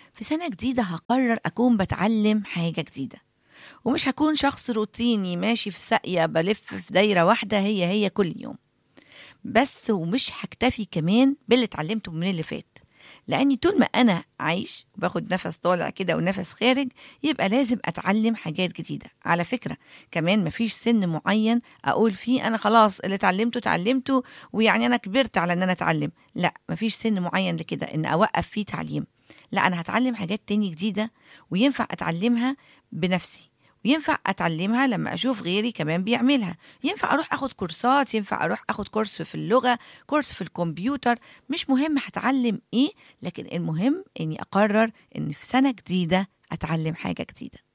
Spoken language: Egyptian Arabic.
في سنة جديدة هقرر أكون بتعلم حاجة جديدة ومش هكون شخص روتيني ماشي في ساقية بلف في دايرة واحدة هي هي كل يوم بس ومش هكتفي كمان باللي اتعلمته من اللي فات لاني طول ما انا عايش باخد نفس طالع كده ونفس خارج يبقى لازم اتعلم حاجات جديده على فكره كمان مفيش سن معين اقول فيه انا خلاص اللي اتعلمته اتعلمته ويعني انا كبرت على ان انا اتعلم لا مفيش سن معين لكده ان اوقف فيه تعليم لا انا هتعلم حاجات تاني جديده وينفع اتعلمها بنفسي وينفع اتعلمها لما اشوف غيري كمان بيعملها ينفع اروح اخد كورسات ينفع اروح اخد كورس في اللغه كورس في الكمبيوتر مش مهم هتعلم ايه لكن المهم اني اقرر ان في سنه جديده اتعلم حاجه جديده